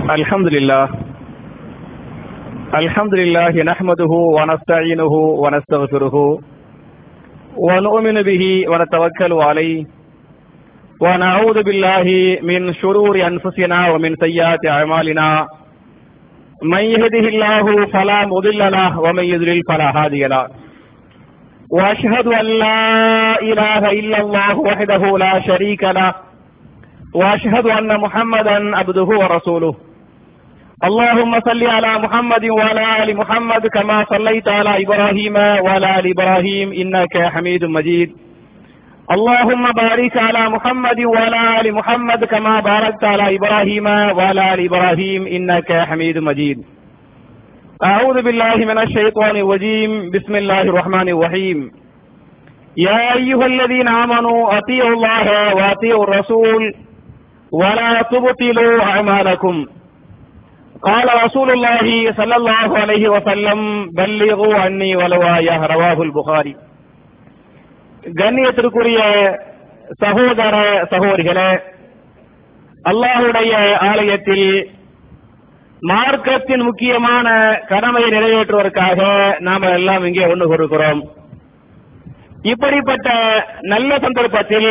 الحمد لله الحمد لله نحمده ونستعينه ونستغفره ونؤمن به ونتوكل عليه ونعوذ بالله من شرور أنفسنا ومن سيئات أعمالنا من يهده الله فلا مضل له ومن يضلل فلا هادي له وأشهد أن لا إله إلا الله وحده لا شريك له وأشهد أن محمدا عبده ورسوله اللهم صل على محمد وعلى آل محمد كما صليت على إبراهيم وعلى آل إبراهيم إنك حميد مجيد اللهم بارك على محمد وعلى آل محمد كما باركت على إبراهيم وعلى آل إبراهيم إنك حميد مجيد أعوذ بالله من الشيطان الرجيم بسم الله الرحمن الرحيم يا أيها الذين آمنوا أطيعوا الله وأطيعوا الرسول ولا تبطلوا أعمالكم قال رسول الله صلى الله عليه وسلم بلغوا عني ولو آية رواه البخاري கண்ணியத்திற்குரிய சகோதர சகோதரிகளே அல்லாஹுடைய ஆலயத்தில் மார்க்கத்தின் முக்கியமான கடமையை நிறைவேற்றுவதற்காக நாம எல்லாம் இங்கே ஒன்று கொடுக்கிறோம் இப்படிப்பட்ட நல்ல சந்தர்ப்பத்தில்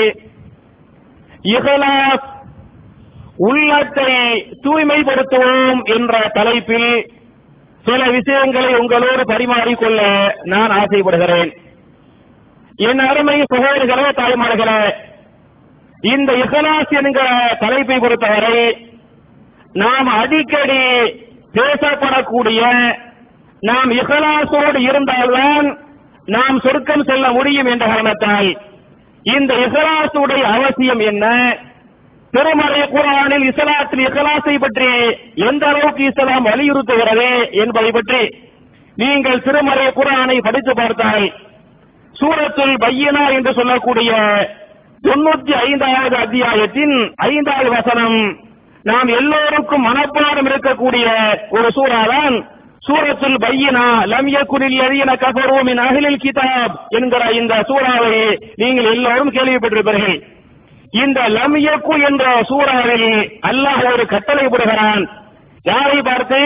இஹலாஸ் உள்ளத்தை தூய்மைப்படுத்துவோம் என்ற தலைப்பில் சில விஷயங்களை உங்களோடு பரிமாறிக்கொள்ள நான் ஆசைப்படுகிறேன் என் அருமை சகோதரிகளே தாய்மார்களே இந்த இஹலாஸ் என்கிற தலைப்பை பொறுத்தவரை நாம் அடிக்கடி பேசப்படக்கூடிய நாம் இஹலாசோடு இருந்தால்தான் நாம் சொர்க்கம் செல்ல முடியும் என்ற காரணத்தால் இந்த இஹலாசுடைய அவசியம் என்ன திருமறை குரானில் இஸ்லாத்தில் இஸ்லாத்தை பற்றி எந்த அளவுக்கு இஸ்லாம் வலியுறுத்துகிறது என்பதை பற்றி நீங்கள் திருமறை குரானை படித்து பார்த்தால் சூரத்துல் பையனா என்று சொல்லக்கூடிய தொண்ணூத்தி ஐந்தாவது அத்தியாயத்தின் ஐந்தாவது வசனம் நாம் எல்லோருக்கும் மனப்பாடம் இருக்கக்கூடிய ஒரு சூறாதான் சூரத்துல் பையனா லம் யகுனில் லதீன கஃபரு மின் அஹ்லில் கிதாப் என்கிற இந்த சூறாவை நீங்கள் எல்லோரும் கேள்விப்பட்டிருப்பீர்கள் இந்த லம் யக்கு என்ற சூறாவில் அல்லாஹ் ஒரு கட்டளை விடுகிறான் யாரை பார்த்து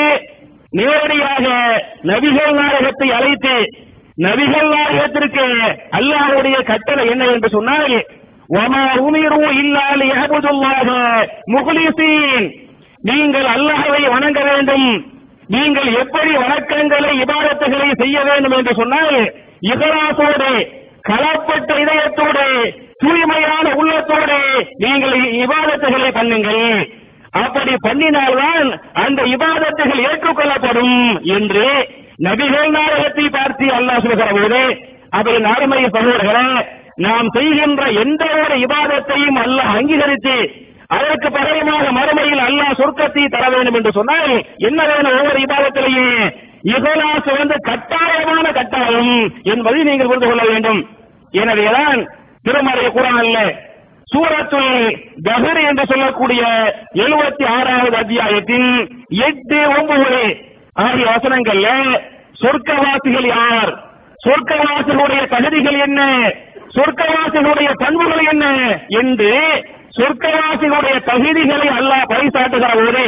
நேரடியாக நபிகள் நாயகத்தை அழைத்து நபிகள் நாயகத்திற்கு அல்லாஹ்வுடைய கட்டளை என்ன என்று சொன்னால் வமா உமிரு இல்லா லியஹ்புதுல்லாஹ முக்லிசீன் நீங்கள் அல்லாஹ்வை வணங்க வேண்டும் நீங்கள் எப்படி வணக்கங்களை இபாதத்துகளை செய்ய வேண்டும் என்று சொன்னால் இகலாசோடு களப்பட்ட இதயத்தோடு தூய்மையான உள்ளத்தோடு நீங்கள் இபாதத்துகளை பண்ணுங்கள் அப்படி பண்ணினால்தான் அந்த இபாதத்துகள் ஏற்றுக்கொள்ளப்படும் என்று நபிகள் நாடகத்தை பார்த்து அல்லாஹ் சொல்கிற போது அப்படி நார்மை சகோதரர்களே நாம் செய்கின்ற எந்த ஒரு இபாதத்தையும் அல்லாஹ் அங்கீகரித்து அதற்கு பகரமாக மறுமையில் அல்லாஹ் சொர்க்கத்தை தர வேண்டும் என்று சொன்னால் என்ன வேணும் ஒவ்வொரு இபாதத்திலேயே இகலாசு வந்து கட்டாயமான கட்டாயம் என்பதை நீங்கள் புரிந்து கொள்ள வேண்டும் எனவேதான் திருமலை குரான்ல சூரத்துல் தஹர் என்று சொல்லக்கூடிய எழுபத்தி ஆறாவது அத்தியாயத்தின் எட்டு ஒன்பது ஆகிய வசனங்கள்ல சொர்க்கவாசிகள் யார் சொர்க்கவாசிகளுடைய தகுதிகள் என்ன சொர்க்கவாசிகளுடைய பண்புகள் என்ன என்று சொர்க்கவாசிகளுடைய தகுதிகளை அல்லாஹ் பரிசாட்டுகிற போது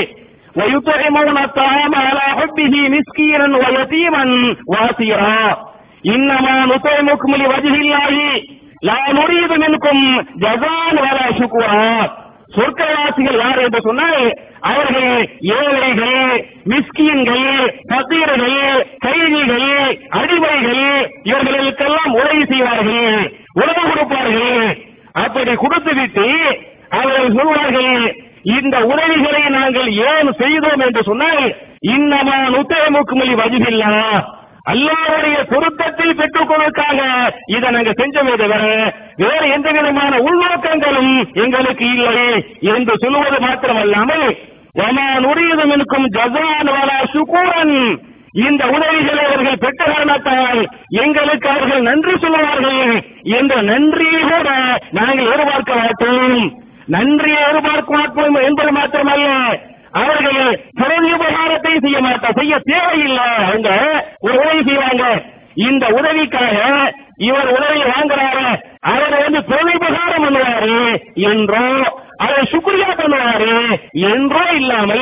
ويطعمون الطعام على حبه مسكينا ويتيما واسيرا انما نطعمكم لوجه الله لا نريد منكم جزاء ولا شكورا சொர்க்கவாசிகள் யார் என்று சொன்னால் அவர்கள் ஏழைகள் மிஸ்கியன்கள் பத்தீர்கள் கைதிகள் அடிமைகள் இவர்களுக்கெல்லாம் உதவி செய்வார்கள் உணவு கொடுப்பார்கள் அப்படி கொடுத்துவிட்டு அவர்கள் சொல்வார்கள் இந்த உதவிகளை நாங்கள் ஏன் செய்தோம் என்று சொன்னால் இன்னமா நுத்தமுக்குமலி வஜிபில்லா அல்லாவுடைய பொருத்தத்தை பெற்றுக் கொள்வதற்காக இதை நாங்க செஞ்சோமே தவிர வேறு எந்த விதமான உள்நோக்கங்களும் எங்களுக்கு இல்லை என்று சொல்லுவது மாத்திரமல்லாமல் ஒமான் உரியதும் இருக்கும் ஜசான் வலா சுகூரன் இந்த உதவிகளை அவர்கள் பெற்ற காரணத்தால் எங்களுக்கு அவர்கள் நன்றி சொல்லுவார்கள் என்ற நன்றியை கூட நாங்கள் எதிர்பார்க்க மாட்டோம் நன்றியை எதிர்பார்க்க மாட்டோம் என்பது மாத்திரமல்ல அவர்கள் பிறகு உபகாரத்தை செய்ய மாட்டார் செய்ய தேவையில்லை அவங்க ஒரு உதவி செய்வாங்க இந்த உதவிக்காக இவர் உதவி வாங்குறாரு அவர் வந்து பிரதிபகாரம் பண்ணுவாரு என்றோ அதை சுக்ரியா பண்ணுவாரு என்றோ இல்லாமல்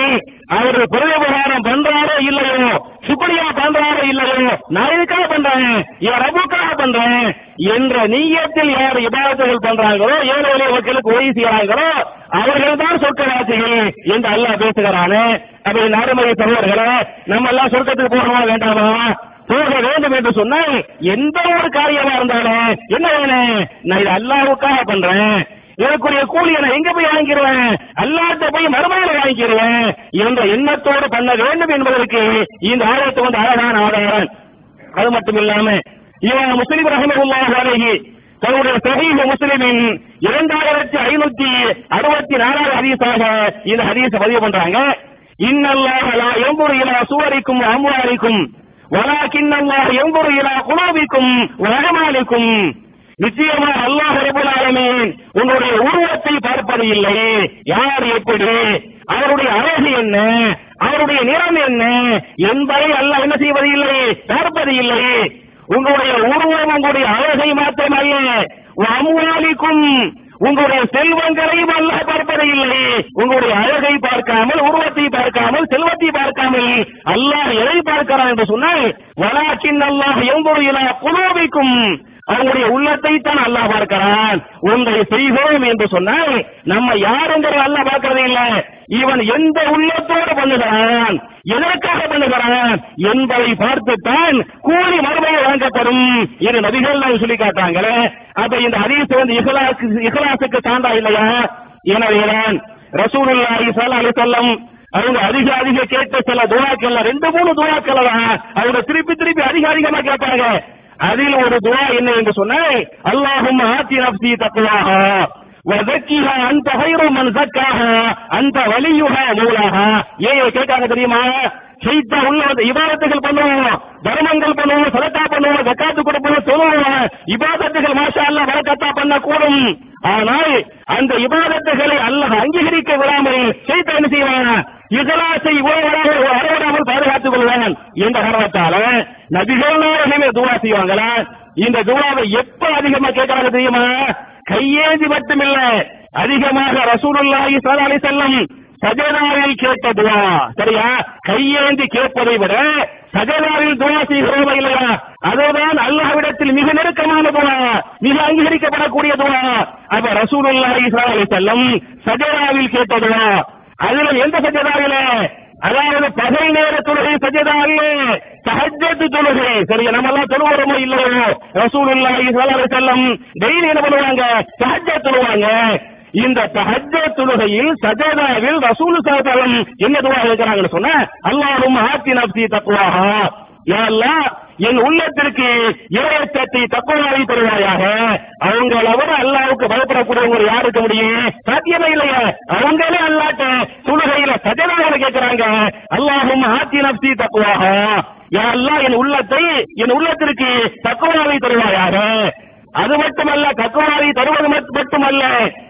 அவர் பிரயோபகாரம் பண்றாரோ இல்லையோ சுப்படியா பண்றாரோ இல்லையோ நான் இதுக்காக பண்றேன் இவர் ரபுக்காக பண்றேன் என்ற நீயத்தில் யார் இபாதத்துகள் பண்றாங்களோ ஏழை எளிய மக்களுக்கு உதவி செய்யறாங்களோ அவர்கள் தான் சொர்க்கவாசிகள் என்று அல்லாஹ் பேசுகிறானே அப்படி நறுமதி சகோதரர்களே நம்ம எல்லாம் சொர்க்கத்துக்கு போகணுமா வேண்டாமா போக வேண்டும் என்று சொன்னால் எந்த ஒரு காரியமா இருந்தாலும் என்ன வேணும் நான் இது அல்லாவுக்காக பண்றேன் எனக்குரிய கூலியை நான் எங்க போய் வாங்கிடுவேன் அல்லாட்ட போய் மறுமையில வாங்கிடுவேன் என்ற எண்ணத்தோடு பண்ண வேண்டும் என்பதற்கு இந்த ஆயத்து வந்து அழகான ஆதாரம் அது மட்டும் இல்லாம இவன் முஸ்லிம் ரஹமகுல்லாஹ் அலைஹி தன்னுடைய சஹீஹ் முஸ்லிமின் இரண்டாயிரத்தி ஐநூத்தி அறுபத்தி நாலாவது ஹதீஸாக இந்த ஹதீஸ பதிவு பண்றாங்க இன்னல்லாஹ லா யன்துரு இலா சுவரிக்கும் அம்வாலிக்கும் வலாக்கின் அல்லாஹ் யன்துரு இலா குலூபிக்கும் வஅமாலிக்கும் நிச்சயமா அல்லாஹ் ரபுல் ஆலமீன் உன்னுடைய உருவத்தை பார்ப்பது இல்லை யார் எப்படி அவருடைய அழகு என்ன அவருடைய நிறம் என்ன என்பதை அல்லாஹ் என்ன செய்வது இல்லை பார்ப்பது இல்லை உங்களுடைய உருவம் உங்களுடைய அழகை மாத்திரமல்ல அமுவாலிக்கும் உங்களுடைய செல்வங்களையும் அல்லாஹ் பார்ப்பது இல்லை உங்களுடைய அழகை பார்க்காமல் உருவத்தை பார்க்காமல் செல்வத்தை பார்க்காமல் அல்லாஹ் எதை பார்க்கிறான் என்று சொன்னால் வலாக்கின் அல்லாஹ் எங்கொரு இலா குலோபிக்கும் அவங்களுடைய உள்ளத்தை தான் அல்லாஹ் பார்க்கிறான் ஒன்றை செய்கிறோம் என்று சொன்னால் நம்ம யாருங்கிறத அல்லாஹ் பார்க்கறது இல்ல இவன் எந்த உள்ளத்தோடு பண்ணுகிறான் எதற்காக பண்ணுகிறான் என்பதை பார்த்துத்தான் கூலி மறுமையை வழங்கப்படும் என்று நபிகள் நான் சொல்லி காட்டாங்களே அப்ப இந்த ஹதீஸ் வந்து இஹ்லாஸ் இஹ்லாசுக்கு சான்றா இல்லையா எனவேதான் ரசூலுல்லாஹி ஸல்லல்லாஹு அலைஹி வஸல்லம் அவங்க அதிக அதிக கேட்ட சில துவாக்கள் ரெண்டு மூணு துவாக்கள் தான் அவங்க திருப்பி திருப்பி அதிக அதிகமா கேட்பாங்க அதில் ஒரு துவா என்ன என்று சொன்னால் அல்லாஹும் ஆத்தி நப்சி தக்குவாஹா வதக்கிஹா அந்த ஹைரு மன் சக்காஹா அந்த வலியுஹா மூலாஹா ஏன் கேட்டாங்க தெரியுமா செய்தா உள்ள வந்து இபாதத்துகள் பண்ணுவோம் தர்மங்கள் பண்ணுவோம் சதக்கா பண்ணுவோம் ஜக்காத்து கொடுப்போம் சொல்லுவோம் இபாதத்துகள் மாஷா அல்லாஹ் வரக்கத்தா பண்ண கூடும் ஆனால் அந்த இபாதத்துகளை அல்லாஹ் அங்கீகரிக்க விடாமல் செய்த என்ன செய்வான் இகலாசை உறவராக வரவிடாமல் பாதுகாத்துக் கொள்வான் என்ற காரணத்தால நபிகள் நாயகமே துவா செய்வாங்களா இந்த துவாவை எப்ப அதிகமா கேட்கறாங்க தெரியுமா கையேந்தி மட்டுமில்ல அதிகமாக ரசூலுல்லாஹி ஸல்லல்லாஹு அலைஹி வஸல்லம் சஜதாவில் கேட்ட துவா சரியா கையேந்தி கேட்பதை விட சஜதாவில் துவா செய்கிறோமா இல்லையா அதுதான் அல்லாஹ்விடத்தில் மிக நெருக்கமான துவா மிக அங்கீகரிக்கப்படக்கூடிய துவா அப்ப ரசூலுல்லாஹி ஸல்லல்லாஹு அலைஹி வஸல்லம் சஜதாவில் கேட்ட துவா அதுல எந்த சஜதாவில அதாவது பகல் நேர தொழுகை சஜதாவிலே தஹஜ்ஜத் தொழுகை சரியா நம்ம எல்லாம் தொழுவோமோ இல்லையோ ரசூலுல்லாஹி ஸல்லல்லாஹு அலைஹி வஸல்லம் டெய்லி என்ன பண்ணுவாங்க தஹஜ்ஜத் தொழுவாங்க இந்த தஹஜ்ஜத் தொழுகையில் சஜதாவில் ரசூல் ஸல்லல்லாஹு என்ன துவா கேக்குறாங்கன்னு சொன்னா அல்லாஹும் ஆத்தி நப்சி தக்வாஹா யா அல்லாஹ் என் உள்ளத்திற்கு இறையச்சத்தை தக்குவாவை தருவாயாக அவங்கள விட அல்லாவுக்கு பயப்படக்கூடியவங்க யார் இருக்க முடியும் சாத்தியமே இல்லையா அவங்களே அல்லாட்ட சுழுகையில சஜனாவில கேட்கிறாங்க அல்லாஹும் ஆத்தி நப்சி தக்குவாக யா அல்லாஹ் என் உள்ளத்தை என் உள்ளத்திற்கு தக்குவாவை தருவாயாக அது மட்டுமல்ல தக்குவாவை தருவது மட்- மட்டுமல்ல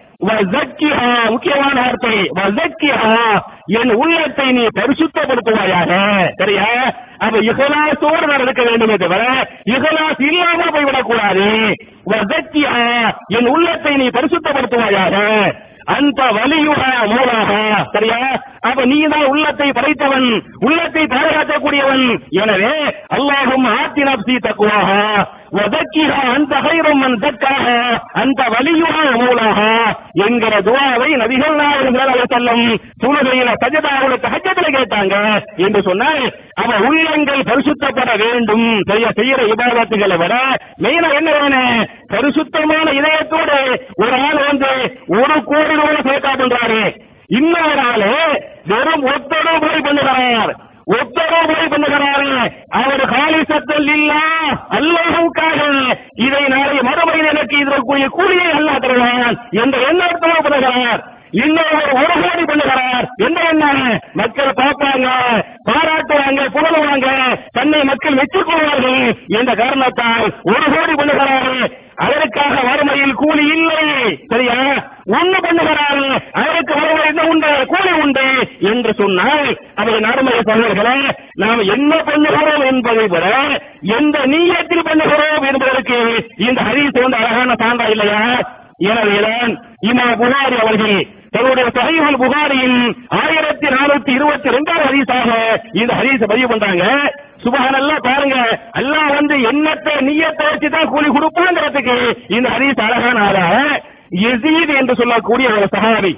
வஸக்கிஹா, முக்கியமான வார்த்தை வஸக்கிஹா, என் உள்ளத்தை நீ பரிசுத்தப்படுத்துவாயாக சரியா அப்ப இகலாசோடு நான் இருக்க வேண்டுமே தவிர இகலாஸ் இல்லாம போய்விடக் கூடாது வஸக்கிஹா, என் உள்ளத்தை நீ பரிசுத்தப்படுத்துவாயாக அந்த வலியுடா மூலாக சரியா அப்ப நீ தான் உள்ளத்தை படைத்தவன் உள்ளத்தை பாதுகாக்கக்கூடியவன் எனவே அல்லாஹும் ஆத்தி நப்சி தக்குவாக வதக்கிஹா அந்த ஹைரும் மன் தக்காக அந்த வலியுடா மூலாக என்கிற துவாவை நபிகள் நாயகம் ஸல்லல்லாஹு அலைஹி வஸல்லம் தொழுகையில சஜதாவுல தஹஜ்ஜத்துல கேட்டாங்க என்று சொன்னால் அவன் உள்ளங்கள் பரிசுத்தப்பட வேண்டும் செய்ய செய்யற இபாதத்துகளை விட மெயினா என்ன வேணும் பரிசுத்தமான இதயத்தோடு ஒரு ஆள் வந்து ஒரு கோடி ரூபாய் சேர்க்கா பண்றாரு இன்னொரு ஆளு வெறும் ஒத்தடோ போய் பண்ணுகிறார் ஒத்தடோ போய் பண்ணுகிறாரு அவர் காலிசத்தல் இல்ல அல்லாஹுக்காக இதை நாளை மறுமையில் எனக்கு இதற்குரிய கூலியை அல்லாஹ் தருவான் என்ற எண்ணத்தோடு பண்ணுகிறார் இன்னொரு ஒரு கோடி பண்ணுகிறார் என்ன என்ன மக்கள் பார்ப்பாங்க பாராட்டுவாங்க புகழுவாங்க தன்னை மக்கள் மெச்சுக்கொள்வார்கள் என்ற காரணத்தால் ஒரு கோடி பண்ணுகிறாரு அதற்காக வறுமையில் கூலி இல்லை சரியா ஒண்ணு பண்ணுகிறாரு அதற்கு வறுமை என்ன உண்டு கூலி உண்டு என்று சொன்னால் அவர் நடுமையை சொன்னார்களே நாம் என்ன பண்ணுகிறோம் என்பதை விட எந்த நீயத்தில் பண்ணுகிறோம் என்பதற்கு இந்த ஹரிஸ் வந்து அழகான சான்றா இல்லையா எனவேதான் இமா புகாரி அவர்கள் தன்னுடைய சஹீஹுல் புகாரியின் ஆயிரத்தி நானூத்தி இருபத்தி ரெண்டாவது ஹதீஸாக இந்த ஹதீஸ பதிவு பண்றாங்க சுபஹானல்லாஹ் பாருங்க அல்லாஹ் வந்து எண்ணத்தை நீயத்தை வச்சு தான் கூலி கொடுப்பாங்கிறதுக்கு இந்த ஹதீஸ் அழகான ஆதாரம் யசீத் என்று சொல்லக்கூடிய ஒரு சஹாபி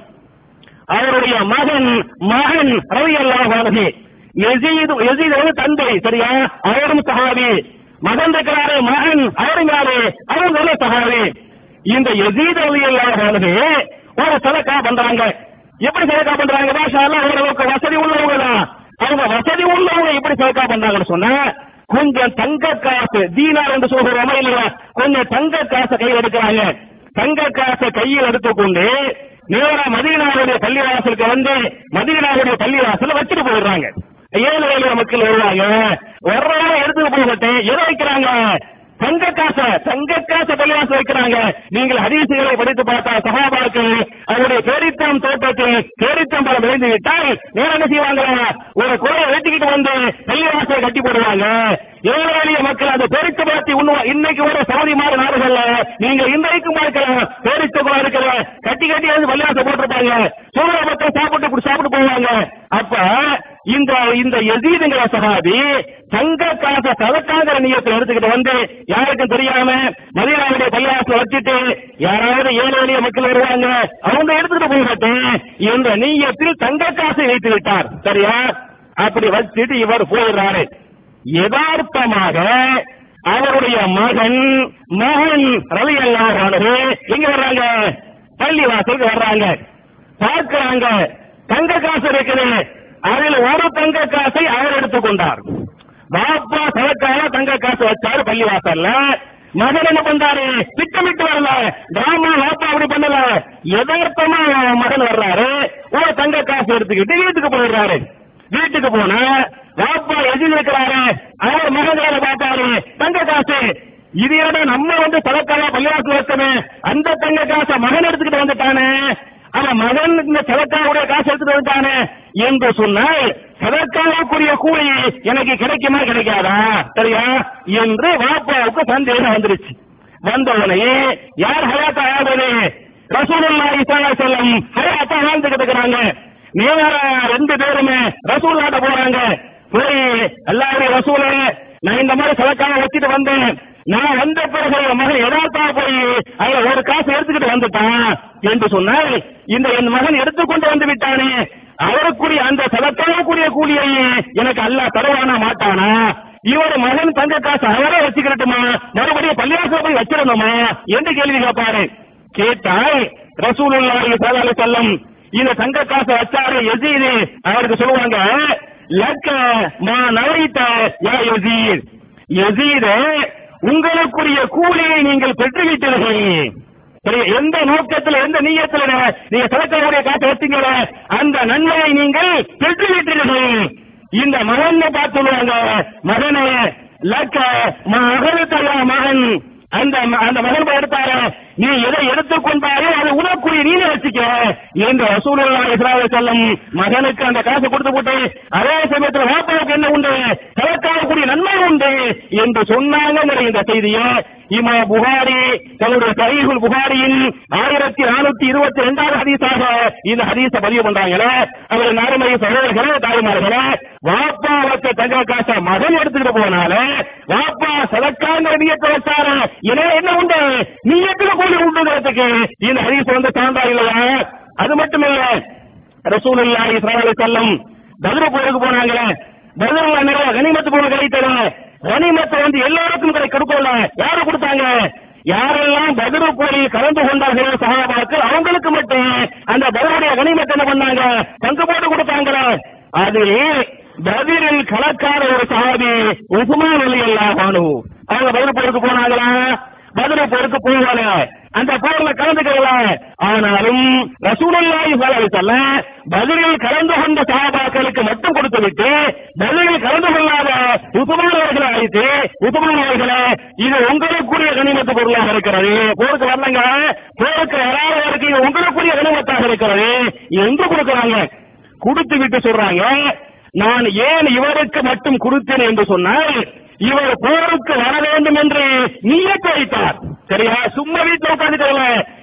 அவருடைய மகன் மகன் ரவி அல்லாஹ் யசீது யசீது வந்து தந்தை சரியா அவரும் சஹாபி மகன் இருக்கிறாரு மகன் அவரும் யாரு அவங்க வந்து சஹாபி இந்த யசீத் ரவி அல்லாஹ் ஒரு சதக்கா பண்றாங்க எப்படி சதக்கா பண்றாங்க பாஷா எல்லாம் ஓரளவுக்கு வசதி உள்ளவங்க தான் அவங்க வசதி உள்ளவங்க எப்படி சதக்கா பண்றாங்கன்னு சொன்னா கொஞ்சம் தங்க காசு தீனார் என்று சொல்கிறோமா இல்லையா கொஞ்சம் தங்க காசை கையில் எடுக்கிறாங்க தங்க காசை கையில் எடுத்துக்கொண்டு நேரா மதீனாவுடைய பள்ளிவாசலுக்கு வந்து மதீனாவுடைய பள்ளிவாசல வச்சுட்டு போயிடுறாங்க ஏழு ஏழு மக்கள் வருவாங்க வர்றவங்க எடுத்துட்டு போகட்டும் எதை வைக்கிறாங்க தங்க காசை தங்க காசை பள்ளிவாசல் வைக்கிறாங்க நீங்கள் ஹதீசுகளை படித்து பார்த்தா சகாபாக்கள் அவருடைய பேரித்தம் தோட்டத்தில் பேரித்தம் பலம் விளைந்து விட்டால் நேரம் என்ன செய்வாங்க ஒரு குறையை வெட்டிக்கிட்டு வந்து பள்ளிவாசலை கட்டி போடுவாங்க ஏழை எளிய மக்கள் அந்த பேரித்த பழத்தை உண்ணுவா இன்னைக்கு ஒரு சவுதி மாதிரி நாடுகள்ல நீங்க இன்றைக்கும் பார்க்கலாம் பேரித்த பழம் இருக்கிற கட்டி கட்டி வந்து பள்ளிவாசல் போட்டிருப்பாங்க சூழல மக்கள் சாப்பிட்டு இப்படி சாப்பிட்டு போவாங்க அப்ப இந்த இந்த எசீதுங்கிற சகாபி தங்க காசை சதக்காங்கிற நீயத்தை எடுத்துக்கிட்டு வந்து யாருக்கும் தெரியாம மதியாவுடைய பள்ளிவாசல வச்சுட்டு யாராவது ஏழை எளிய மக்கள் வருவாங்க அவங்க எடுத்துக்கிட்டு போகட்டும் என்ற நீயத்தில் தங்க காசை வைத்து விட்டார் சரியா அப்படி வச்சுட்டு இவர் போயிடுறாரு யதார்த்தமாக அவருடைய மகன் மகன் ரவி அல்லாஹானது எங்க வர்றாங்க பள்ளி வாசலுக்கு வர்றாங்க பார்க்கிறாங்க தங்க காசு இருக்குது அதில் ஒரு தங்க காசை அவர் எடுத்துக்கொண்டார் பாப்பா சதக்கால தங்க காசு வச்சாரு பள்ளி வாசல்ல மகன் என்ன பண்றாரு திட்டமிட்டு வரல டிராமா வாப்பா அப்படி பண்ணல யதார்த்தமா மகன் வர்றாரு ஒரு தங்க காசு எடுத்துக்கிட்டு வீட்டுக்கு போயிடுறாரு வீட்டுக்கு போனா வாப்பா எதிர் இருக்கிறாரு அவர் மகன்களை பார்த்தாரு தங்க காசு இது என்ன நம்ம வந்து சலக்கால பள்ளிவாசல் வச்சோமே அந்த தங்க காசை மகன் எடுத்துக்கிட்டு வந்துட்டானே அவன் மகன் இந்த சலக்காவுடைய காசு எடுத்துட்டு வந்துட்டானே என்று சொன்னால் சதக்காவுக்குரிய கூலி எனக்கு கிடைக்குமா கிடைக்காதா சரியா என்று வாப்பாவுக்கு சந்தேகம் வந்துருச்சு வந்தவனையே யார் ஹயாத்தா ஆகுது ரசூலுல்லாஹி ஸல்லல்லாஹு அலைஹி வஸல்லம் ஹயாத்தா வாழ்ந்துகிட்டு இருக்கிறாங்க நேர ரெண்டு பேருமே ரசூல்லாட்ட போறாங்க போய் அல்லாஹ்வுடைய ரசூலே நான் இந்த மாதிரி சலக்காக வச்சுட்டு வந்தேன் நான் வந்த பிறகு என் மகன் எதார்த்தா போய் அதுல ஒரு காசு எடுத்துக்கிட்டு வந்துட்டான் என்று சொன்னால் இந்த என் மகன் எடுத்துக்கொண்டு வந்து விட்டானே அவருக்குரிய அந்த சலக்காகக்கூடிய கூலியை எனக்கு அல்லாஹ் தருவானா மாட்டானா இவர் மகன் தங்க காசு அவரே வச்சுக்கிறட்டுமா மறுபடியும் பள்ளிவாசல போய் வச்சிடணுமா என்று கேள்வி கேட்பாரு கேட்டால் ரசூலுல்லாஹி ஸல்லல்லாஹு அலைஹி வஸல்லம் இந்த தங்க காசை வச்சாரு யசீது அவருக்கு சொல்லுவாங்க லக்க மா நவைத்த யா யசீத் யசீத் உங்களுக்குரிய கூலியை நீங்கள் பெற்றுவிட்டீர்கள் சரி எந்த நோக்கத்துல எந்த நீயத்துல நீங்க சதக்காவுடைய காசை வச்சீங்களோ அந்த நன்மையை நீங்கள் பெற்றுவிட்டீர்கள் இந்த மகன் பார்த்து சொல்லுவாங்க மகனே லக்க மகனுத்தயா மகன் அந்த அந்த மகன் எடுத்தாரு நீ எதை எடுத்துக்கொண்டாரோ அது உனக்குரிய நீனே வச்சுக்க என்று ரசூலுல்லாஹி ஸல்லல்லாஹு அலைஹி வஸல்லம் மகனுக்கு அந்த காசை கொடுத்து போட்டு அதே சமயத்துல வாப்பாவுக்கு என்ன உண்டு சதக்காவுக்குரிய நன்மை உண்டு என்று சொன்னாங்கிற இந்த செய்தியை இமா புகாரி தன்னுடைய சஹீஹுல் புகாரியின் ஆயிரத்தி நானூத்தி இருபத்தி ரெண்டாவது ஹதீஸாக இந்த ஹதீஸ பதிவு பண்றாங்களே அவர் நாருமை சகோதரர்களே தாய்மார்களே வாப்பா வச்ச தங்க காசை மகன் எடுத்துக்கிட்டு போனால வாப்பா சதக்காங்கிற நீயத்தை வச்சாரு எனவே என்ன உண்டு நீயத்துல கூலி உண்டுங்கிறதுக்கு இந்த ஹதீஸ் வந்து சான்றா இல்லையா அது மட்டும் இல்ல ரசூலுல்லாஹி ஸல்லல்லாஹு அலைஹி வஸல்லம் பத்ர் போருக்கு போனாங்களே பத்ர்ல நிறைய கனிமத்து பொருள் கிடைத்தது கனிமத்தை வந்து எல்லாருக்கும் கிடை கொடுக்கல யாரு கொடுத்தாங்க யாரெல்லாம் பதிரு போரில் கலந்து கொண்டார்களோ சகாபாக்கள் அவங்களுக்கு மட்டும் அந்த பதிலுடைய கனிமத்தை என்ன பண்ணாங்க பங்கு போட்டு கொடுத்தாங்க அதில் பதிலில் கலக்காத ஒரு சகாபி உஸ்மான் அலி அல்லாஹ் அவங்க பதில் போருக்கு போனாங்களா பதில் போருக்கு போகல அந்த போர்ல கலந்துக்கல ஆனாலும் ரசூலுல்லாஹி ஸல்லல்லாஹு அலைஹி வஸல்லம் பதிலில் கலந்து கொண்ட சஹாபாக்களுக்கு மட்டும் கொடுத்து விட்டு பதிலில் கலந்து கொள்ளாத உஸ்மான் அவர்களை அழைத்து உஸ்மான் அவர்களே இது உங்களுக்குரிய கனிமத்து பொருளாக இருக்கிறது போருக்கு வரலங்க போருக்கு வராதவருக்கு இது உங்களுக்குரிய கனிமத்தாக இருக்கிறது என்று கொடுக்கறாங்க கொடுத்து விட்டு சொல்றாங்க நான் ஏன் இவருக்கு மட்டும் கொடுத்தேன் என்று சொன்னால் இவர் போருக்கு வர வேண்டும் என்று நீயத்தை வைத்தார் சரியா சும்மா வீட்டுல உட்காந்துக்கல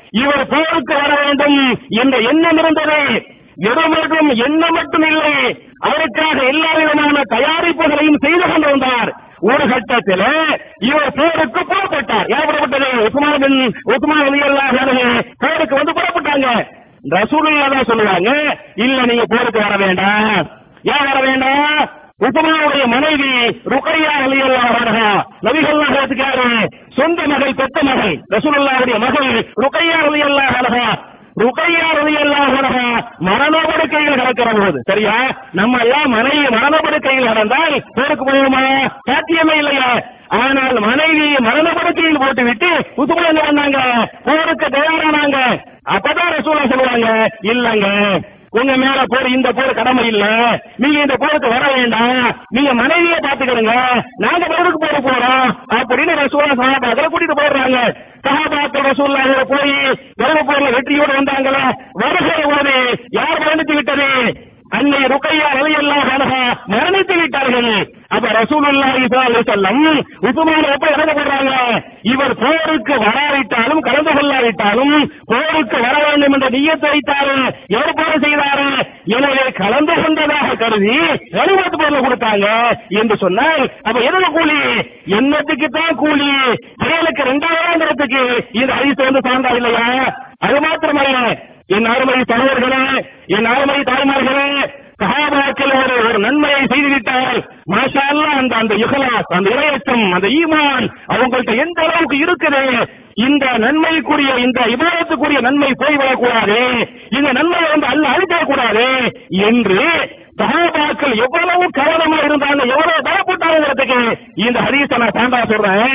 இவர் போருக்கு வர வேண்டும் என்ற எண்ணம் இருந்தது வெறுமற்றும் எண்ணம் மட்டும் இல்லை அவருக்காக எல்லா விதமான தயாரிப்புகளையும் செய்து கொண்டிருந்தார் ஒரு கட்டத்தில் இவர் போருக்கு புறப்பட்டார் யார் புறப்பட்டது உஸ்மான் பின் உஸ்மான் அலி அல்லாஹ் போருக்கு வந்து புறப்பட்டாங்க ரசூலுல்லா தான் சொல்லுவாங்க இல்ல நீங்க போருக்கு வர வேண்டாம் ஏன் வர வேண்டாம் உஸ்மானுடைய மனைவி ருக்கையா அலி அல்லாஹ் நபிகள் நாயகத்துக்காரு சொந்த மகள் பெத்த மகள் ரசூலுல்லாவுடைய மகள் ருக்கையா அலி அல்லாஹ் ருக்கையா ரலியல்லாஹு அன்ஹா மரணப்படுக்கையில் கிடக்கிற போது சரியா நம்ம எல்லாம் மனைவி மரணப்படுக்கையில் கிடந்தால் போருக்கு போவோமா சாத்தியமே இல்லையா ஆனால் மனைவி மரணப்படுக்கையில் போட்டு விட்டு உசுமன் என்ன பண்ணாங்க போருக்கு தயாரானாங்க அப்பதான் ரசூலா சொல்லுவாங்க இல்லங்க உங்க மேல போர் இந்த போர் கடமை இல்ல நீங்க இந்த போருக்கு வர வேண்டாம் நீங்க மனைவியை பாத்துக்கிடுங்க நாங்க போருக்கு போற போறோம் அப்படின்னு ரசூலா சஹாபாக்களை கூட்டிட்டு போடுறாங்க சஹாபாக்கள் ரசூல்லா போய் கருவ போர்ல வெற்றியோடு வந்தாங்களே வருகிற போது யார் மரணித்து விட்டது அன்னை ருக்கையா ரலியல்லாஹு அன்ஹா மரணித்து விட்டார்கள் அப்ப ரசூலுல்லாஹி ஸல்லல்லாஹு அலைஹி வஸல்லம் உஸ்மான் எப்படி இறங்கப்படுறாங்க இவர் போருக்கு வராவிட்டாலும் கலந்து கொள்ளாவிட்டாலும் போருக்கு வர வேண்டும் என்ற நியத்தை வைத்தாரு ஏற்பாடு செய்தாரு எனவே கலந்து கொண்டதாக கருதி கருவாத்து பொருளை கொடுத்தாங்க என்று சொன்னால் அப்ப எதுக்கு கூலி எண்ணத்துக்கு தான் கூலி செயலுக்கு ரெண்டாயிரங்கிறதுக்கு இந்த அரிசி வந்து சார்ந்தா இல்லையா அது மாத்திரமல்ல என் அருமை சகோதரர்களே என் அருமை தாய்மார்களே சஹாபாக்கள் ஒரு ஒரு நன்மையை செய்துவிட்டால் மாஷா அல்லாஹ் அந்த அந்த இஹ்லாஸ் அந்த இறையச்சம் அந்த ஈமான் அவங்கள்ட்ட எந்த அளவுக்கு இருக்குது இந்த நன்மைக்குரிய இந்த இபாதத்துக்குரிய நன்மை போய்விடக்கூடாது இந்த நன்மையை வந்து அல்ல அழிக்கக்கூடாது என்று சஹாபாக்கள் எவ்வளவு கவனமா இருந்தாங்க எவ்வளவு பயப்பட்டாங்கிறதுக்கு இந்த ஹதீஸை நான் சான்றா சொல்றேன்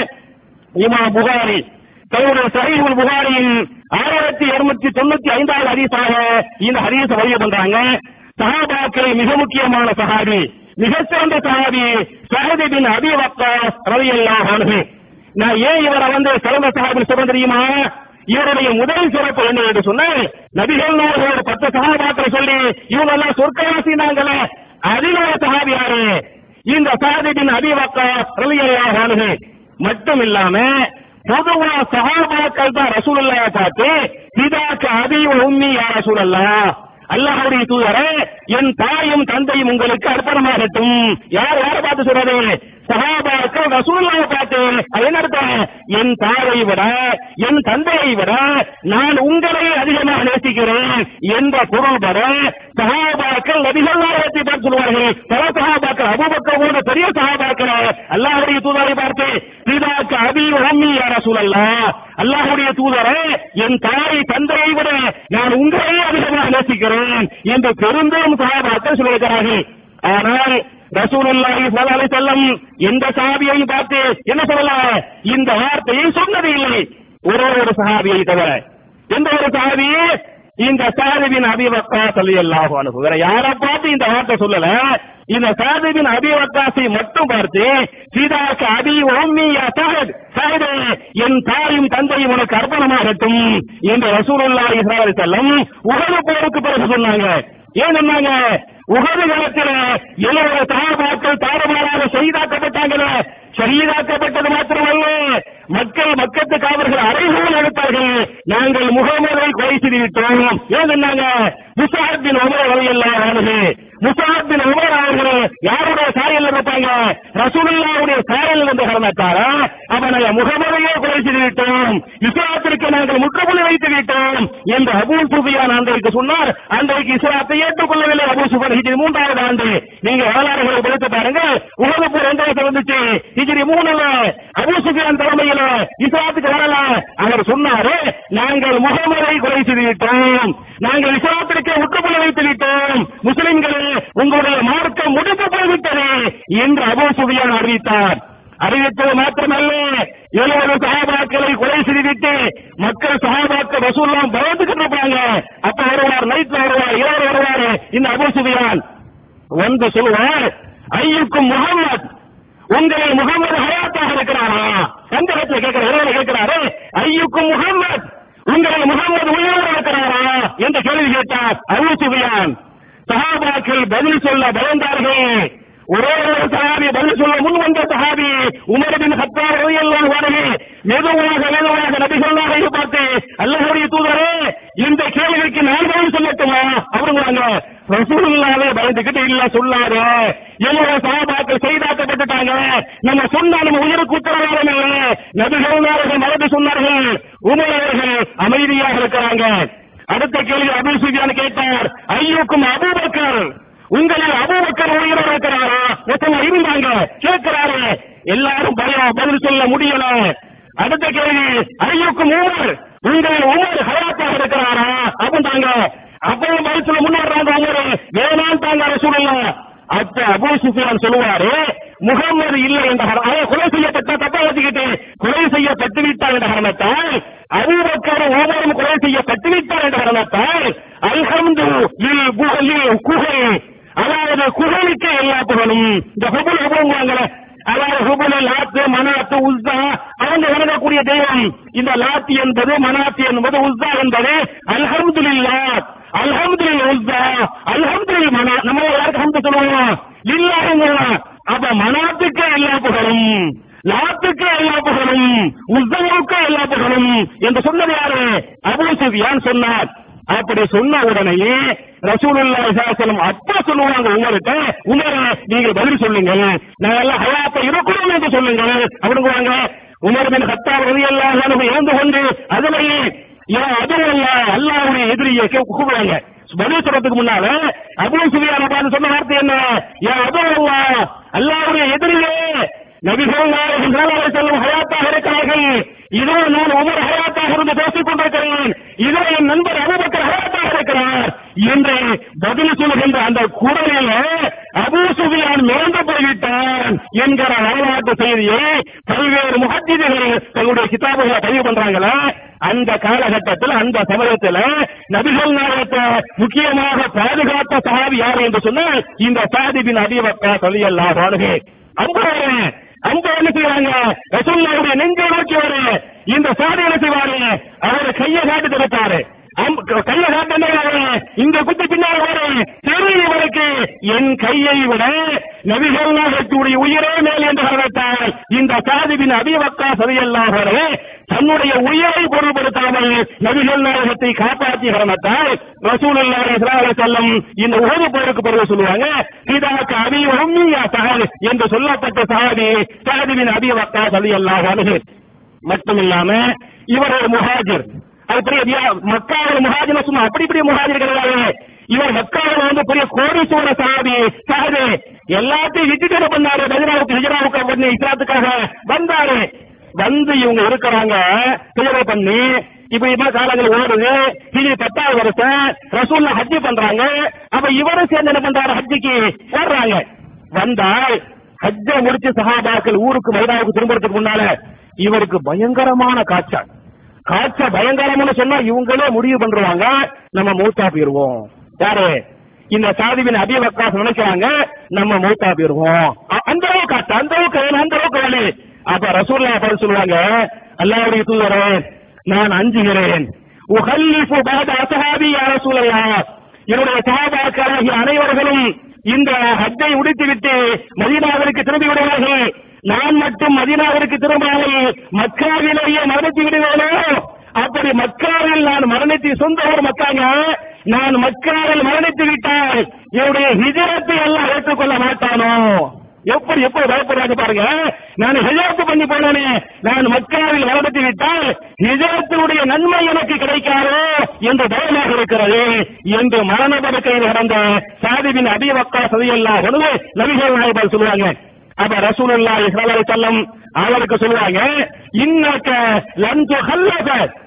இமாம் புகாரி தன்னுடைய சஹீஹுல் புகாரியின் ஆயிரத்தி இருநூத்தி தொண்ணூத்தி ஐந்தாவது ஹதீஸாக இந்த ஹதீஸை பதிவு பண்றாங்க சஹாபாக்கள் மிக முக்கியமான சஹாபி மிகச்சிறந்த சஹாபி சஹதி பின் அபி வக்காஸ் ரலியல்லாஹு அன்ஹு நான் ஏன் இவரை வந்து சிறந்த சஹாபி சொல்ல தெரியுமா இவருடைய முதல் சிறப்பு என்ன என்று சொன்னால் நபிகள் நாயகரோட பத்து சஹாபாக்களை சொல்லி இவங்க எல்லாம் சொர்க்கவாசினாங்களே அதில் ஒரு சஹாபி யாரு இந்த சஹதி பின் அபி வக்காஸ் ரலியல்லாஹு அன்ஹு மட்டும் இல்லாம பொதுவா சஹாபாக்கள் தான் ரசூலுல்லாஹ் பார்த்து பிதாக்கு அபி வ உம்மி யா ரசூலல்லாஹ் அல்லாஹ்வுடைய தூதரே என் தாயும் தந்தையும் உங்களுக்கு அர்ப்பணமாகட்டும் யார் யாரை பார்த்து சொல்றது சஹாபாக்கள் ரசூலுல்லாஹ் பார்த்து அது என்ன அர்த்தம் என் தாயை விட என் தந்தையை விட நான் உங்களை அதிகமாக நேசிக்கிறேன் என்ற பொருள் பெற சஹாபாக்கள் நபிகள் நாயகத்தை பார்த்து சொல்வார்கள் பல சஹாபாக்கள் அபூபக்கர் போன்ற பெரிய சஹாபாக்கள் அல்லாஹ்வுடைய தூதரை பார்த்து பிதாக்கு அபி உம்மி யா ரசூலல்லாஹ் அல்லாஹ்வுடைய தூதரே என் தாய் தந்தையை விட நான் உங்களை அதிகமாக நேசிக்கிறேன் என்று பெருந்தோம் சஹாபாக்கள் சொல்லியிருக்கிறார்கள் ஆனால் ரசூலுல்லாஹி ஸல்லல்லாஹு அலைஹி வஸல்லம் எந்த சஹாபியையும் பார்த்து என்ன சொல்லலாம் இந்த வார்த்தையை சொன்னது இல்லை ஒரு ஒரு சஹாபியை தவிர எந்த ஒரு சஹாபி இந்த சாதிபின் அபி வக்காஸ் ரலியல்லாஹு அன்ஹு வேற யாரை பார்த்து இந்த வார்த்தை சொல்லல இந்த சாதிபின் அபி வக்காஸை மட்டும் பார்த்து சீதாக்கு அபி ஓம்மி யா சாஹிப் சாஹிபே என் தாயும் தந்தையும் உனக்கு அர்ப்பணமாகட்டும் என்று ரசூலுல்லாஹி ஸல்லல்லாஹு அலைஹி வஸல்லம் உஹது போருக்கு பிறகு சொன்னாங்க ஏன் சொன்னாங்க உகது காலத்தில் எழுபது சகாபாக்கள் தாறுமாறாக செய்தாக்கப்பட்டாங்களே ஷஹீதாக்கப்பட்டது மாத்திரமல்ல மக்கள் மக்கத்து காவர்கள் அறைகூல் எடுத்தார்கள் நாங்கள் முகமதை கொலை செய்து விட்டோம் ஏன் சொன்னாங்க முசாஹின் உமர் வழியெல்லாம் ஆனது முசாஹின் உமர் அவர்கள் யாருடைய சாயல் இருப்பாங்க ரசூலுல்லாவுடைய சாயல் என்று காரணத்தாரா அவனை முகமதையே கொலை செய்து விட்டோம் இஸ்லாத்திற்கு நாங்கள் முற்றுப்புள்ளி வைத்து விட்டோம் என்று அபூ சுஃபியான் அன்றைக்கு சொன்னார் அன்றைக்கு இஸ்லாத்தை ஏற்றுக்கொள்ளவில்லை அபூ சுஃபியான் ஹிஜ்ரி மூன்றாவது ஆண்டு நீங்க வரலாறுகளை படித்து பாருங்க உலக போர் எந்த வயசுல வந்துச்சு ஹிஜ்ரி மூணுல அபூ சுஃபியான் தலைமையில இஸ்லாத்துக்கு வரல அவர் சொன்னாரு நாங்கள் முகமதை கொலை செய்து விட்டோம் நாங்கள் இஸ்லாத்திற்கு முற்றுப்புள்ளி வைத்து விட்டோம் முஸ்லிம்களே உங்களுடைய மார்க்கம் முடித்து போய்விட்டது என்று அபூ சுஃபியான் அறிவித்தார் அறிவித்தது மாத்திரமல்ல எழுபது சகாபாக்களை கொலை செய்துவிட்டு மக்கள் சகாபாக்கள் ரசூல்லாம் பயந்துகிட்டு இருப்பாங்க அப்ப வருவார் நைட்ல வருவார் இரவு வருவார் இந்த அபூ சுஃபியான் வந்து சொல்லுவார் ஐயுக்கும் முகம்மது உங்களை முகமது ஹயாத்தாக இருக்கிறாரா சந்தேகத்துல கேட்கிற இரவுல கேட்கிறாரு ஐயுக்கும் முகம்மது உங்களை முகமது உயிரோடு இருக்கிறாரா என்று கேள்வி கேட்டார் அபூ சுஃபியான் சஹாபாக்கள் பதில் சொல்ல பயந்தார்கள் ஒரே ஒரு சஹாபி பதில் சொல்ல முன் வந்த சஹாபி உமர் பின் ஹத்தார் ரலியல்லாஹு அன்ஹு மெதுவாக மெதுவாக நபிகளாக பார்த்து அல்லாஹ்வுடைய தூதரே இந்த கேள்விக்கு நான் பதில் சொல்லட்டுமா அவருங்க ரசூலுல்லாவே பயந்துகிட்டு இல்ல சொல்லாரு என்னோட சகாபாக்கள் செய்தாக்கப்பட்டுட்டாங்க நம்ம சொன்னா நம்ம உயிருக்கு உத்தரவாதம் இல்லை நபிகளாக மறந்து சொன்னார்கள் உமர் அவர்கள் அமைதியாக இருக்கிறாங்க அடுத்த கேள்வி அபு சுஃபியான் கேட்டார் ஐயோக்கும் அபூபக்கர் உங்களில் அபூபக்கர் உயிரோட இருக்கிறாரா ஒருத்தவங்க இருந்தாங்க கேட்கிறாரு எல்லாரும் பயம் பதில் சொல்ல முடியல அடுத்த கேள்வி ஐயோக்கும் உமர் உங்களில் உமர் ஹயாத்தாக இருக்கிறாரா அப்படின்றாங்க அப்பவும் பதில் சொல்ல முன்னாடுறாங்க உமர் வேணாம் தாங்க ரசூலுல்லா அப்ப அபூ சுஃபியான் சொல்லுவாரு முகம்மது இல்லை என்ற காரணம் அவன் கொலை செய்யப்பட்ட தப்பா வச்சுக்கிட்டு கொலை செய்யப்பட்டு விட்டார் என்ற காரணத்தால் அபூபக்கர் ஓமரும் கொலை செய்யப்பட்டு விட்டார் என்ற காரணத்தால் அல்ஹம்து லில் குஹலில் குஹல் அதாவது குஹலுக்கு எல்லா புகழும் இந்த ஹுபுல் ஹுபுங்கிறாங்களே அதாவது ஹுபுல் லாத்து மனாத்து உஸ்ஸா அவங்க வணங்கக்கூடிய தெய்வம் இந்த லாத்தி என்பது மனாத்தி என்பது உஸ்ஸா என்பது அல்ஹம்துலில்லாஹ் அல்ஹம்துலில் உஸ்ஸா அல்ஹம்துலில் மனா நம்ம யாருக்கு ஹம்து சொல்லுவோம் லில்லாஹ்ங்கிறோம் அப்ப மனாத்துக்கு எல்லா புகழும் லாத்துக்கு எல்லா புகழும் உஸ்ஸாவுக்கு எல்லா புகழும் என்று சொன்னது யாரு அபூ சுஃபியான் சொன்னார் அப்படி சொன்ன உடனேயே ரசூலுல்லாஹி ஸல்லல்லாஹு அலைஹி வஸல்லம் அப்பா சொல்லுவாங்க உங்கள்கிட்ட உமர் நீங்கள் பதில் சொல்லுங்கள் நான் எல்லாம் ஹயாத்த இருக்கிறோம் என்று சொல்லுங்கள் அப்படிங்குவாங்க உமர் பின் கத்தாப் ரலியல்லாஹு அன்ஹு இறந்து கொண்டு அதிலேயே யா அதுவல்ல அல்லாஹ்வுடைய எதிரியை கே- கூப்பிடுவாங்க பதில் சொல்றதுக்கு முன்னால அபூ சுஃபியான் பார்த்து சொன்ன வார்த்தை என்ன யா அதுவல்ல அல்லாஹ்வுடைய எதிரியே நபிகள் நாயகம் ஸல்லல்லாஹு அலைஹி வஸல்லம் ஹயாத்தாக இருக்கிறார்கள் இதோ நான் உமர் ஹயாத்தாக இருந்து பேசிக் கொண்டிருக்கிறேன் இதோ என் நண்பர் அபூபக்கர் ஹயாத்தாக இருக்கிறார் என்று பதில் சொல்லுகின்ற அந்த குரலில் அபூ சுஃபியான் மிரண்டு போய்விட்டான் என்கிற வரலாற்று செய்தியை பல்வேறு முஹத்திதிகள் தங்களுடைய கிதாபுகளை பதிவு பண்றாங்களா அந்த காலகட்டத்தில் அந்த சமயத்தில் நபிகள் நாயகத்தை முக்கியமாக பாதுகாத்த சஹாபி யார் என்று சொன்னால் இந்த சாதிபின் அடிவக்கா சொல்லியல்லா வாழ்கை அங்க அங்க என்ன செய்வாங்க ரசூல்லாவுடைய நெஞ்சை நோக்கி வர இந்த சாதி என்ன செய்வாரு அவர் கையை காட்டு திறப்பாரு கையை காட்டு இந்த குத்தி பின்னால் வர தெரியவருக்கு என் கையை விட நபிகள் நாயகத்துடைய உயிரே மேல் என்று காரணத்தால் இந்த சாதிபின் அபிவக்கா சரியல்லாக தன்னுடைய உயிரை பொருள்படுத்தாமல் நபிகள் நாயகத்தை காப்பாற்றிய காரணத்தால் ரசூலுல்லாஹி ஸல்லல்லாஹு அலைஹி வஸல்லம் இந்த உஹது போருக்கு பிறகு சொல்லுவாங்க இதாக்கு அபி உம்மியா சஹாபி என்று சொல்லப்பட்ட சஹாபி சஹாபின் அபி வக்கா ரலியல்லாஹு அன்ஹு மட்டும் இல்லாம இவர் ஒரு முஹாஜிர் அது பெரிய வியா- மக்காவில் முஹாஜிர் சும்மா அப்படி பெரிய முஹாஜிர் கிடையாது இவர் மக்காவில் வந்து பெரிய கோடீஸ்வர சஹாபி சஹாபி எல்லாத்தையும் விட்டுட்டு என்ன பண்ணாரு மதினாவுக்கு ஹிஜ்ராவுக்கு பண்ணி இஸ்லாத்துக்காக வந்தாரு வந்து இவங்க இருக்கிறாங்க ஹிஜ்ரா பண்ணி இப்ப இப்ப காலங்கள் ஓடுது இது பத்தாவது வருஷம் ரசூல்ல ஹஜ்ஜி பண்றாங்க அப்ப இவரும் சேர்ந்து என்ன பண்றாரு ஹஜ்ஜிக்கு வர்றாங்க வந்தால் ஹஜ்ஜ முடிச்சு சஹாபாக்கள் ஊருக்கு மைதாவுக்கு திரும்புறதுக்கு முன்னால இவருக்கு பயங்கரமான காய்ச்சல் காய்ச்சல் பயங்கரம்னு சொன்னா இவங்களே முடிவு பண்றாங்க நம்ம மூத்தா போயிருவோம் யாரு இந்த சாதிவின் அபிவக்காசம் நினைக்கிறாங்க நம்ம மூத்தா போயிருவோம் அ- அந்த அளவுக்கு காய்ச்சல் அந்த அளவுக்கு வேணும், அந்த அளவுக்கு வலி அப்ப ரசூல்லா பதில் சொல்லுவாங்க அல்லாவுடைய தூதரே நான் அஞ்சுகிறேன் உஹல்லிஃபு பாத அசஹாபி யா ரசூலல்லாஹ் என்னுடைய சஹாபாக்களாகிய அனைவர்களும் இந்த ஹஜ்ஜை முடித்துவிட்டு மதீனாவிற்கு திரும்பி விடுவார்கள் நான் மட்டும் மதீனாவிற்கு திரும்பாமல் மக்காவிலேயே மரணித்து விடுவேனோ அப்படி மக்காவில் நான் மரணித்து சொந்த ஊர் மக்காங்க நான் மக்காவில் மரணித்து விட்டால் என்னுடைய ஹிஜரத்தை எல்லாம் ஏற்றுக்கொள்ள மாட்டானோ எப்படி எப்படி பயப்படுறாங்க பாருங்க நான் ஹிஜரத்து பண்ணி போனேனே நான் மக்காவில் மரணித்து விட்டால் ஹிஜரத்தினுடைய நன்மை எனக்கு கிடைக்காதோ என்று பயமாக இருக்கிறது என்று மரண படுக்கையில் நடந்த சாதிபின் அடிவக்கா சதியல்லா உணவு நபிகள் நாயகர் சொல்லுவாங்க அப்ப ரசூலுல்லாஹி ஸல்லல்லாஹு அலைஹி வஸல்லம் அவருக்கு சொல்லுவாங்க இன்னக்க லன் துஹல்லஃப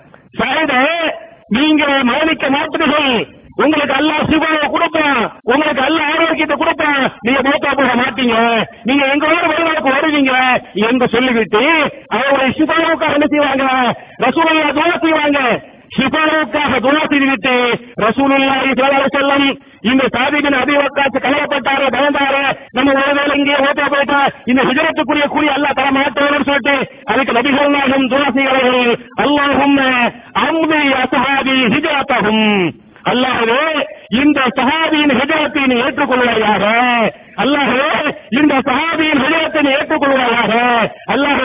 சைதே நீங்க மரணிக்க மாட்டீர்கள் உங்களுக்கு அல்லாஹ் சிவாவை கொடுப்பான் உங்களுக்கு அல்லாஹ் ஆரோக்கியத்தை கொடுப்பான் நீங்க மூத்தா போக மாட்டீங்க நீங்க எங்களோட வருவாக்கு வருவீங்க என்று சொல்லிவிட்டு அவருடைய சிவாவுக்காக என்ன செய்வாங்க ரசூலுல்லாஹ் துவா செய்வாங்க ஷிஃபாவுக்காக துவா செய்துவிட்டு ரசூலுல்லாஹி ஸல்லல்லாஹு அலைஹி வஸல்லம் இந்த சாதிபின் அபிவக்காத்து கலவப்பட்டாரு பயந்தாரு நம்ம ஒருவேளை இங்கே ஓட்டா போயிட்டா இந்த ஹிஜரத்துக்குரிய கூலி அல்லாஹ் தர மாட்டோம்னு சொல்லிட்டு அதுக்கு நபிகள் நாயகம் துவா செய்கிறார்கள் அல்லாஹும் அம்தி அசஹாபி ஹிஜரத்தஹும் அல்லாஹ்வே இந்த சஹாபியின் ஹிஜரத்தை நீ ஏற்றுக்கொள்வாயாக அல்லாஹ்வே இந்த சஹாபியின் ஹிஜரத்தை நீ ஏற்றுக்கொள்வாயாக அல்லாஹ்வே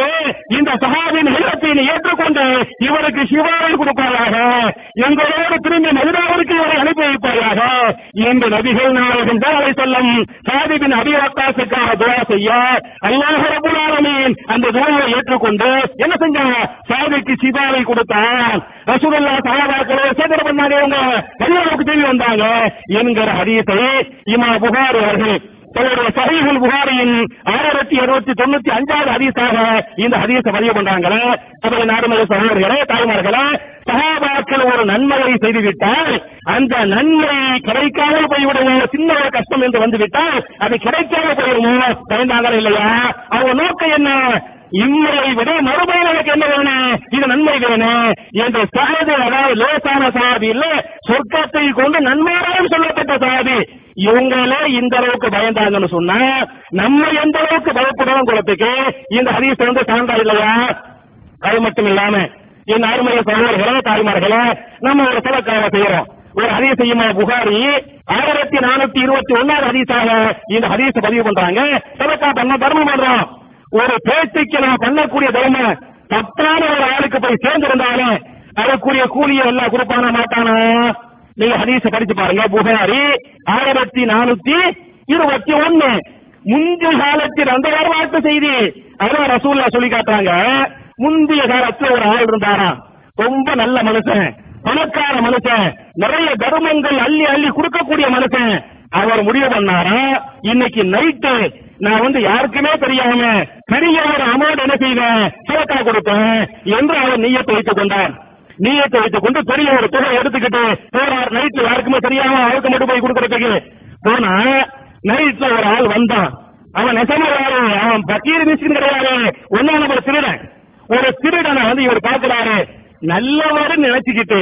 இந்த சகாவின் இல்லத்தை ஏற்றுக்கொண்டு இவருக்கு சிவாவை கொடுப்பாயாக எங்களோடு திரும்பி மதுராவிற்கு இவரை அனுப்பி வைப்பாயாக இந்த நபிகள் நாயகன் அலை செல்லும் சாதிபின் அபிவாக்காசுக்காக துவா செய்ய அல்லாஹ் ரபுல் ஆலமீன் அந்த துவாவை ஏற்றுக்கொண்டு என்ன செஞ்சாங்க சாதிக்கு சிவாவை கொடுத்தான் ரசூலுல்லாஹ் சஹாபாக்களே சேகர பண்ணாங்க இவங்க எல்லாருக்கும் தெரிய வந்தாங்க என்கிற ஹதீஸை இமா புகாரி அவர்கள் தன்னுடைய சஹீஹுல் புகாரியின் ஆயிரத்தி இருநூத்தி தொண்ணூத்தி அஞ்சாவது ஹதீஸாக இந்த ஹதீஸை பதிவு பண்றாங்களே அப்படி நாடுமலை சகோதரர்களே தாய்மார்களே சஹாபாக்கள் ஒரு நன்மையை செய்துவிட்டால் அந்த நன்மை கிடைக்காமல் போய்விடும் சின்ன ஒரு கஷ்டம் என்று வந்துவிட்டால் அது கிடைக்காம போயிடுமோ பயந்தாங்களா இல்லையா அவங்க நோக்கம் என்ன இம்மையை விட மறுபடியும் எனக்கு என்ன வேணும் இது நன்மை வேணும் என்று சாதி அதாவது லேசான சாதி இல்ல சொர்க்கத்தை கொண்டு நன்மையாகவும் சொல்லப்பட்ட சாதி இவங்களே இந்த அளவுக்கு பயந்தாங்கன்னு சொன்னா நம்ம எந்த அளவுக்கு பயப்படுறோம் குலத்துக்கு இந்த ஹதீஸ் வந்து சான்றா இல்லையா அது மட்டும் இல்லாம என் அருமைய சகோதரர்களே தாய்மார்களே நம்ம ஒரு சலக்காக செய்யறோம் ஒரு ஹதீஸ் செய்யுமா புகாரி ஆயிரத்தி நானூத்தி இருபத்தி ஒன்னாவது ஹதீஸாக இந்த ஹதீஸ் பதிவு பண்றாங்க சலக்கா பண்ண தர்மம் பண்றோம் ஒரு பேச்சுக்கு நான் பண்ணக்கூடிய தர்மம் தப்பான ஒரு ஆளுக்கு போய் சேர்ந்திருந்தாலும் அதுக்குரிய கூலியை எல்லாம் கொடுப்பானா மாட்டானா நீங்க ஹதீஸ படிச்சு பாருங்க புகாரி ஆயிரத்தி நானூத்தி இருபத்தி ஒன்னு முந்தைய காலத்தில் அந்த வரலாற்று செய்தி அதான் ரசூல்லா சொல்லி காட்டுறாங்க முந்தைய காலத்துல ஒரு ஆள் இருந்தாராம் ரொம்ப நல்ல மனுஷன் பணக்கார மனுஷன் நிறைய தர்மங்கள் அள்ளி அள்ளி கொடுக்கக்கூடிய மனுஷன் அவர் முடிவு பண்ணாரா இன்னைக்கு நைட்டு நான் வந்து யாருக்குமே தெரியாம பெரிய ஒரு அமௌண்ட் என்ன செய்வேன் சிலக்கா கொடுப்பேன் என்று அவர் நீயத்தை வைத்துக் கொண்டார் நீயத்தை வைத்துக் கொண்டு பெரிய ஒரு தொகை எடுத்துக்கிட்டு போறார் நைட்ல யாருக்குமே தெரியாம அவருக்கு மட்டும் போய் கொடுக்கறதுக்கு போனா நைட்ல ஒரு ஆள் வந்தான் அவன் நெசமா யாரு அவன் பக்கீர் மிஸ்கின் கிடையாது ஒன்னா நம்பர் திருடன் ஒரு திருடனை வந்து இவர் பாக்குறாரு நல்லவர் நினைச்சுக்கிட்டு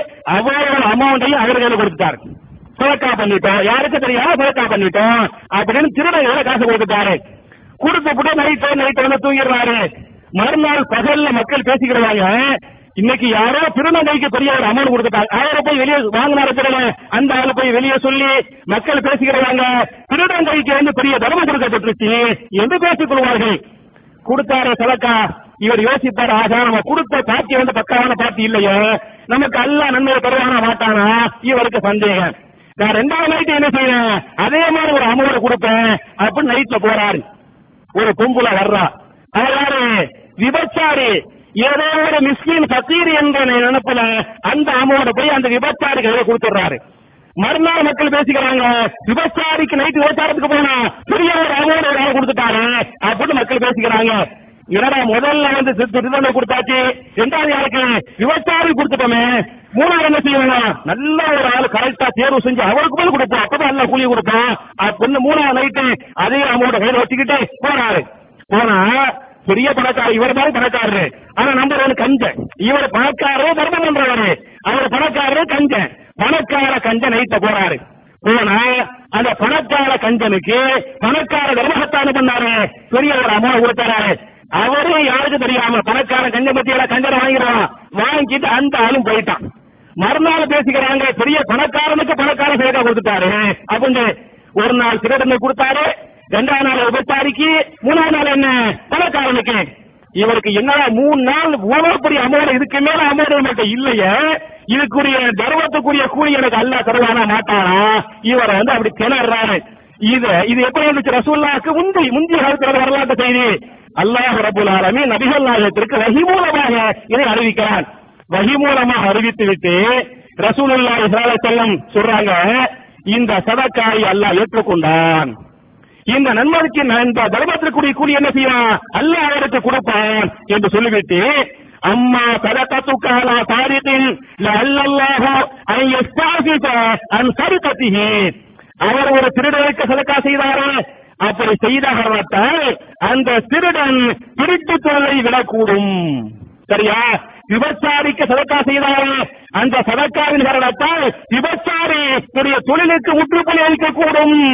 அவரோட அமௌண்டையும் அவர் கையில கொடுத்துட்டாரு சிவக்கா பண்ணிட்டோம் யாருக்கு தெரியாம சிவக்கா பண்ணிட்டோம் அப்படின்னு திருடன் எவ்வளவு காசு கொடுத்துட்டாரு கொடுத்துட்டு நைட்டு நைட்டு வந்து தூங்கிடுறாரு மறுநாள் பகல்ல மக்கள் பேசிக்கிறாங்க இன்னைக்கு யாரோ திருநங்கைக்கு பெரிய ஒரு அமௌண்ட் கொடுத்துட்டாங்க அவரை போய் வெளியே வாங்கினாரு திருடன் அந்த ஆளு போய் வெளியே சொல்லி மக்கள் பேசிக்கிறாங்க திருநங்கைக்கு வந்து பெரிய தர்மம் கொடுக்கப்பட்டுருச்சு என்று பேசிக் கொள்வார்கள் கொடுத்தாரு சலக்கா இவர் யோசிப்பார் ஆகா நம்ம கொடுத்த பாட்டி வந்து பக்காவான பாட்டி இல்லையே நமக்கு அல்ல நன்மை தருவானா மாட்டானா இவருக்கு சந்தேகம் நான் ரெண்டாவது நைட்டு என்ன செய்யறேன் அதே மாதிரி ஒரு அமௌண்ட் கொடுப்பேன் அப்படின்னு நைட்ல போறாரு ஒரு பொம்புல வர்றா அவ யாரு விபச்சாரி ஏதோ ஒரு மிஸ்கின் பக்கீர் என்ற நினைப்புல அந்த அமௌண்ட் போய் அந்த விபச்சாரி கையில கொடுத்துடுறாரு மறுநாள் மக்கள் பேசிக்கிறாங்க விபச்சாரிக்கு நைட்டு விபச்சாரத்துக்கு போனா பெரிய ஒரு அமௌண்ட் ஒரு ஆள் கொடுத்துட்டாரு அப்படின்னு மக்கள் பேசிக்கிறாங்க என்னடா முதல்ல வந்து திருத்தண்டை கொடுத்தாச்சு ரெண்டாவது யாருக்கு விவசாயி கொடுத்துட்டோமே மூணாவது என்ன செய்யணும் நல்ல ஒரு ஆள் கரெக்டா தேர்வு செஞ்சு அவருக்கு போய் கொடுப்போம் அப்பதான் நல்ல கூலி கொடுப்போம் அப்படின்னு மூணாவது நைட்டு அதே அமௌண்ட் கையில வச்சுக்கிட்டு போறாரு போனா பெரிய பணக்காரர் இவர் மாதிரி பணக்காரரு ஆனா நம்பர் ஒன்று கஞ்சன் இவர் பணக்காரரு தர்மம் பண்றவரு அவர் பணக்காரரு கஞ்சன் பணக்கார கஞ்சன் நைட்ட போறாரு போனா அந்த பணக்கார கஞ்சனுக்கு பணக்கார தர்மகத்தான பண்ணாரு பெரிய ஒரு அமௌண்ட் கொடுத்தாரு அவரே யாருக்கு தெரியாம பணக்கார கஞ்ச பத்தியில கஞ்சனை வாங்கிடுவான் வாங்கிட்டு அந்த ஆளும் போயிட்டான் மறுநாள் பேசிக்கிறாங்க பெரிய பணக்காரனுக்கு பணக்கார சேகா கொடுத்துட்டாரு அப்படின்னு ஒரு நாள் திருடனை கொடுத்தாரு ரெண்டாவது நாள் விபச்சாரிக்கு மூணாவது நாள் என்ன பணக்காரனுக்கு இவருக்கு என்னடா மூணு நாள் இவ்வளவு பெரிய அமௌண்ட் இதுக்கு மேல அமௌண்ட் மட்டும் இல்லையே இதுக்குரிய தர்மத்துக்குரிய கூலி எனக்கு அல்ல தருவானா மாட்டானா இவரை வந்து அப்படி திணறாரு இது இது எப்படி இருந்துச்சு ரசூல்லாக்கு முந்தி முந்தைய காலத்துல வரலாற்று செய்தி அல்லாஹ் ரபுல் ஆலமி நபிகள் நாயகத்திற்கு வகி மூலமாக இதை அறிவிக்கிறான் வகி மூலமாக அறிவித்து விட்டு ரசூலுல்லாஹி ஸல்லல்லாஹு அலைஹி வஸல்லம் சொல்றாங்க இந்த சதக்காயை அல்லாஹ் ஏற்றுக்கொண்டான் இந்த நன்மைக்கு இந்த தர்மத்திற்குரிய கூலி என்ன செய்வான் அல்லாஹ் அவருக்கு கொடுப்பான் என்று சொல்லிவிட்டு அம்மா சதகத்துக்காலா சாரித்தின் அல்லல்லாஹு அன் யஸ்தாஃபிஸ அன் சரிகத்திஹி அவர் ஒரு திருடனுக்கு சதக்கா செய்தாரா அப்படி செய்த காரணத்தால் அந்த திருடன் திருட்டு தொழிலை விடக்கூடும் சரியா விபச்சாரிக்கு சதக்கா செய்தாரா அந்த சதக்காவின் காரணத்தால் விபச்சாரி தொழிலுக்கு முற்றுப்புள்ளி அளிக்கக்கூடும்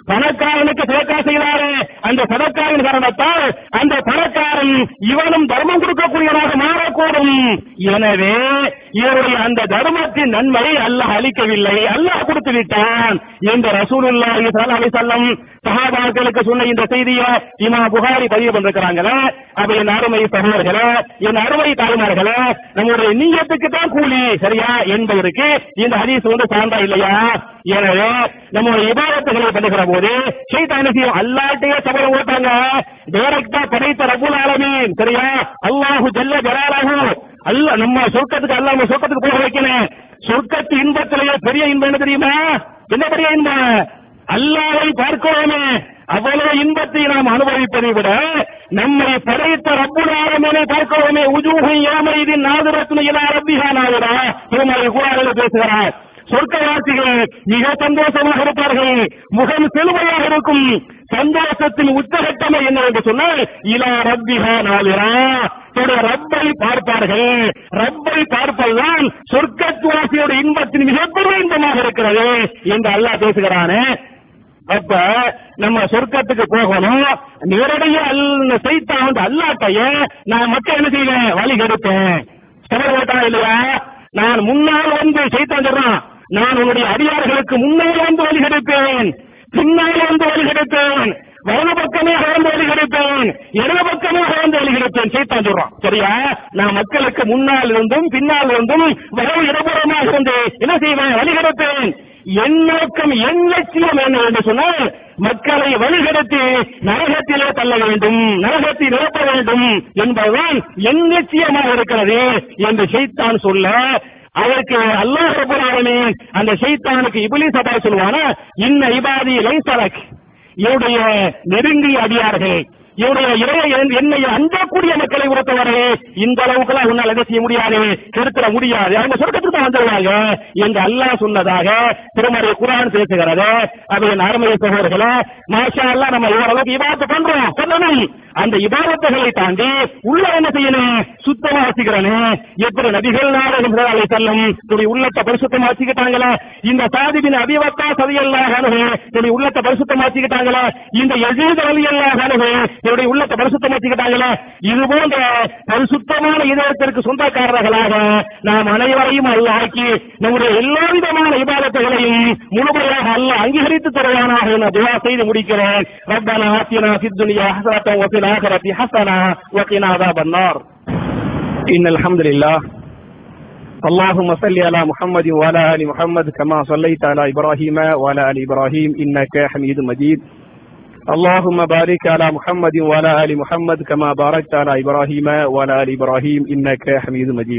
பணக்காரனுக்கு சதக்கா செய்தாரே அந்த சதக்காவின் காரணத்தால் அந்த பணக்காரன் இவனும் தர்மம் கொடுக்கக்கூடியவனாக மாறக்கூடும் எனவே இவருடைய அந்த தர்மத்தின் நன்மை அல்லாஹ் அளிக்கவில்லை அல்லாஹ் கொடுத்து விட்டான் இந்த ரசூலுல்லாஹி ஸல்லல்லாஹு அலைஹி வஸல்லம் சஹாபாக்களுக்கு சொன்ன இந்த செய்தியை இமாம் புகாரி பதிவு பண்ணிருக்கிறாங்களே அப்ப என் அருமை சகோதரர்களே என் அருமை தாய்மார்களே நம்முடைய நீயத்துக்கு தான் கூலி சரியா என்பதற்கு இந்த ஹதீஸ் வந்து சான்றா இல்லையா எனவே நம்முடைய இபாதத்துகளை பண்ணுகிற போது சைத்தானுக்கு அல்லாட்டையே சபலம் ஓட்டாங்க டைரக்டா படைத்த ரபுல் ஆலமீன் சரியா அல்லாஹு ஜல்ல ஜலாலஹு அல்ல நம்ம சொர்க்கத்துக்கு அல்ல நம்ம சொர்க்கத்துக்கு போக வைக்கணும் சொர்க்கத்து இன்பத்திலேயே பெரிய இன்பம் என்ன தெரியுமா என்ன பெரிய இன்பம் அல்லாவை பார்க்கிறோமே அவ்வளவு இன்பத்தை நாம் அனுபவிப்பதை விட நம்மை படைத்த ரப்புலாரமனை பார்க்கிறோமே உஜூகை ஏமைதின் நாதுரத்ன இலா ரப்பிஹா நாதுரா திருமலை குரானில் பேசுகிறார் சொர்க்கவாசிகள் மிக சந்தோஷமாக இருப்பார்கள் முகம் செழுமையாக இருக்கும் சந்தோஷத்தின் உச்சகட்டமை என்ன என்று சொன்னால் இலா ரப்பிஹா நாளிரா தன்னுடைய ரப்பை பார்ப்பார்கள் ரப்பை பார்ப்பதுதான் சொர்க்கத்துவாசியோட இன்பத்தின் மிகப்பெரிய இன்பமாக இருக்கிறது என்று அல்லாஹ் பேசுகிறானே அப்ப நம்ம சொர்க்கத்துக்கு போகணும் நேரடியா அல்ல சைத்தா வந்து அல்லாட்டைய நான் மக்கள் என்ன செய்வேன் வழி கெடுப்பேன் செலவு இல்லையா நான் முன்னால் வந்து சைத்தான் சொல்றான் நான் உன்னுடைய அடியார்களுக்கு முன்னால் வந்து வழி கெடுப்பேன் பின்னால் வந்து வழி கெடுப்பேன் வலது பக்கமே கலந்து வழி கிடைப்பேன் இடது பக்கமே கலந்து வழி கிடைப்பேன் சைத்தான் சொல்றான் சரியா நான் மக்களுக்கு முன்னால் இருந்தும் பின்னால் இருந்தும் வலது இடப்புறமாக இருந்து என்ன செய்வேன் வழி கிடைப்பேன் என் நோக்கம் என் லட்சியம் என்ன என்று சொன்னால் மக்களை வழிகெடுத்து நரகத்திலே தள்ள வேண்டும் நரகத்தை நிரப்ப வேண்டும் என்பதுதான் என் லட்சியமாக இருக்கிறது என்று ஷைத்தான் சொல்ல அதற்கு அல்லாஹ் ரப்பல் ஆலமீன் அந்த ஷைத்தானுக்கு இப்லீஸ் அப்பா சொல்லுவானா இன்ன இபாதி லைசலக் இவருடைய நெருங்கிய அடியார்கள் இவருடைய இறைய என்னை அஞ்சக்கூடிய மக்களை பொறுத்தவரை இந்த அளவுக்குலாம் உன்னால் என்ன செய்ய முடியாது கெடுத்துட முடியாது அவங்க சொர்க்கத்துக்கு தான் வந்துருவாங்க என்று அல்லாஹ் சொன்னதாக திருமறை குரான் பேசுகிறது அது என் அருமை சகோதரர்களே மாஷா அல்லாஹ் நம்ம இவரளவுக்கு இபாதத்து பண்றோம் சொல்லணும் அந்த இபாதத்துகளை தாண்டி உள்ள என்ன செய்யணும் சுத்தமா வச்சுக்கிறனே எப்படி நபிகள் நாடகம் அலை செல்லும் துணி உள்ளத்தை பரிசுத்தமா வச்சுக்கிட்டாங்களே இந்த சாதிபின் அபிவத்தா சதியல்லாக துணி உள்ளத்தை பரிசுத்தமா வச்சுக்கிட்டாங்களே இந்த எஜீத அலியல்லாக என்னுடைய உள்ளத்தை பரிசுத்தமா வச்சுக்கிட்டாங்களே இது போன்ற பரிசுத்தமான இதயத்திற்கு சொந்தக்காரர்களாக நாம் அனைவரையும் அல்ல ஆக்கி நம்முடைய எல்லா விதமான இபாதத்துகளையும் முழுமையாக அல்ல அங்கீகரித்து தருவானாக என துவா செய்து முடிக்கிறேன் ரப்பனா ஆத்தினா ஃபித் துன்யா ஹஸனத்தன் வ ஃபில் ஆখিরাতি ஹஸனா வ கினா அஸாபன்னார் إن الحمد لله اللهم صل على محمد وعلى آل محمد كما صليت على إبراهيم وعلى آل إبراهيم إنك حميد مجيد اللهم بارك على محمد وعلى آل محمد كما باركت على إبراهيم وعلى آل إبراهيم إنك حميد مجيد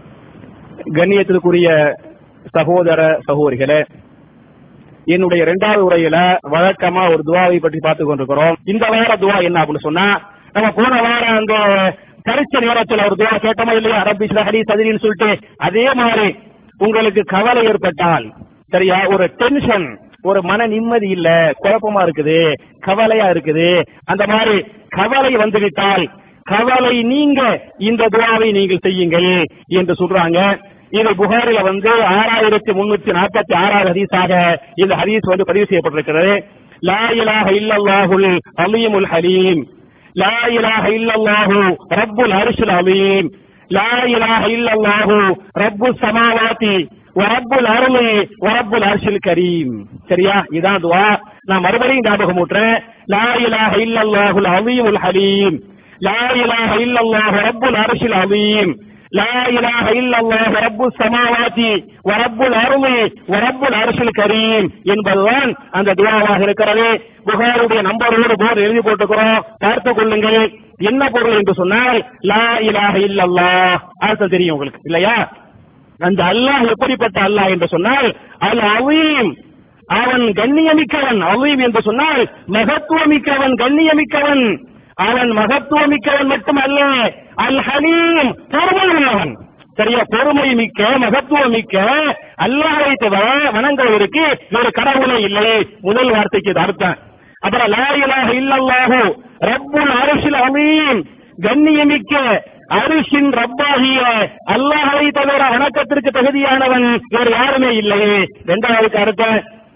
கண்ணியத்திற்குரிய சகோதர சகோதரிகளே என்னுடைய இரண்டாவது உரையில வழக்கமா ஒரு துவாவை பற்றி பார்த்து கொண்டிருக்கிறோம் இந்த வார துவா என்ன அப்படின்னு சொன்னா நம்ம போன வாரம் அந்த பரிச்சை நேரத்தில் ஒரு துவா கேட்டோமா இல்லையா அரபி ஹரி சதிரின்னு சொல்லிட்டு அதே மாதிரி உங்களுக்கு கவலை ஏற்பட்டால் சரியா ஒரு டென்ஷன் ஒரு மன நிம்மதி இல்ல குழப்பமா இருக்குது கவலையா இருக்குது அந்த மாதிரி கவலை வந்துவிட்டால் கவலை நீங்க இந்த துவாவை நீங்கள் செய்யுங்கள் என்று சொல்றாங்க இது புகாரில வந்து ஆறாயிரத்தி முன்னூத்தி நாற்பத்தி ஆறாவது ஹதீஸாக இந்த ஹதீஸ் வந்து பதிவு செய்யப்பட்டிருக்கிறது லா இலாஹ இல்லல்லாஹுல் அலீமுல் ஹலீம் லா இலாஹ இல்லல்லாஹு ரப்புல் அரிஷுல் அலீம் லா இலாஹ இல்லல்லாஹு ரப்புஸ் சமாவாதி வரப்புல் அருளி வரப்புல் அர்ஷில் கரீம் சரியா இதான் துவா நான் மறுபடியும் ஞாபகம் ஊட்டுறேன் லா இலாஹ இல்லல்லாஹுல் அலீமுல் ஹலீம் லா இலாஹ இல்லல்லாஹு ரப்புல் அர்ஷில் அலீம் லா இலாஹ இல்லல்லாஹு ரப்புஸ் சமாவாதி வரப்புல் அருளி வரப்புல் அர்ஷில் கரீம் என்பதுதான் அந்த துவாவாக இருக்கிறது புகாருடைய நம்பரோடு போர்டு எழுதி போட்டுக்கிறோம் பார்த்துக் கொள்ளுங்கள் என்ன பொருள் என்று சொன்னால் லா இலாஹ இல்லல்லாஹ் அர்த்தம் தெரியும் உங்களுக்கு இல்லையா அந்த அல்லாஹ் எப்படிப்பட்ட அல்லாஹ் என்று சொன்னால் அல் அவீம் அவன் கண்ணியமிக்கவன் அவீம் என்று சொன்னால் மகத்துவமிக்கவன் கண்ணியமிக்கவன் அவன் மகத்துவமிக்கவன் மட்டுமல்ல அல் ஹலீம் பொறுமையுள்ளவன் சரியா பொறுமை மிக்க மகத்துவம் மிக்க அல்லாஹை தவிர வணங்குவதற்கு வேறு கடவுளே இல்லை முதல் வார்த்தைக்கு இது அர்த்தம் அப்புறம் லா இலாஹ இல்லல்லாஹு ரப்புல் அரிசில் அமீம் கண்ணியமிக்க அரிசின் ரப்பாகிய அல்லாஹை தவிர வணக்கத்திற்கு தகுதியானவன் வேறு யாருமே இல்லை இரண்டாவதுக்கு அர்த்தம்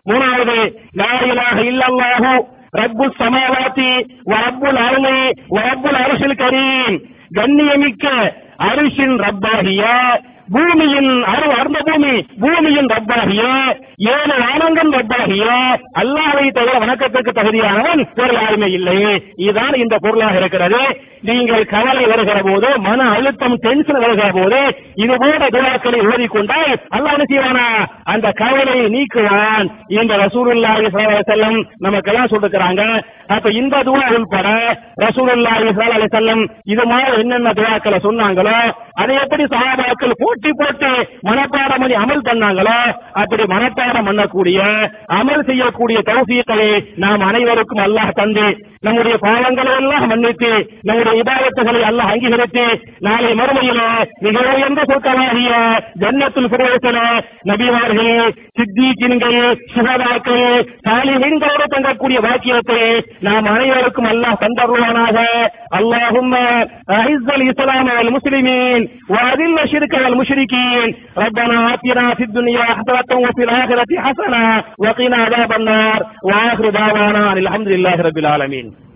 மூணாவது லா இலாஹ இல்லல்லாஹு ரப்பு சமாவாத்தி வரப்புல் அருளி வரப்புல் அரசில் கரீம் கண்ணியமிக்க அரிசின் ரப்பாகிய பூமியின் அரு அர்ந்த பூமி பூமியின் ரப்பாகிய ஏழு வானங்கள் ரப்பாகிய அல்லாஹ்வை தவிர வணக்கத்திற்கு தகுதியானவன் வேறு யாருமே இல்லை இதுதான் இந்த பொருளாக இருக்கிறது நீங்கள் கவலை வருகிற போது மன அழுத்தம் டென்ஷன் வருகிற போது இது போன்ற துவாக்களை ஓதிக்கொண்டால் அல்லாஹ் என்ன செய்வானா அந்த கவலையை நீக்குவான் இந்த ரசூலுல்லாஹி ஸல்லல்லாஹு அலைஹி வஸல்லம் நமக்கெல்லாம் சொல்லிருக்கிறாங்க அப்ப இந்த துவா உள்பட ரசூலுல்லாஹி ஸல்லல்லாஹு அலைஹி வஸல்லம் இது மாதிரி என்னென்ன துவாக்களை சொன்னாங்களோ அதை எப்படி சஹாபாக்கள் போட்டி போட்டு மனப்பாடம் பண்ணி அமல் பண்ணாங்களோ அப்படி மனப்பாடம் பண்ணக்கூடிய அமல் செய்யக்கூடிய தௌசியங்களை நாம் அனைவருக்கும் அல்லாஹ் தந்து நம்முடைய பாவங்களை எல்லாம் மன்னித்து நம்முடைய இபாதத்துகளை அல்லாஹ் அங்கீகரித்து நாளை மறுமையிலே மிக உயர்ந்த சொற்களாகிய ஜன்னத்துல் பிரவேசன நபிமார்கள் சித்திகின்கள் சுகதாக்கள் சாலிஹீன்களோடு தங்கக்கூடிய வாக்கியத்தை நாம் அனைவருக்கும் அல்லாஹ் தந்தருவானாக اللهم أعز الإسلام والمسلمين وأذل الشرك والمشركين ربنا آتنا في الدنيا حسنة وفي الآخرة حسنة وقنا عذاب النار وآخر دعوانا أن الحمد لله رب العالمين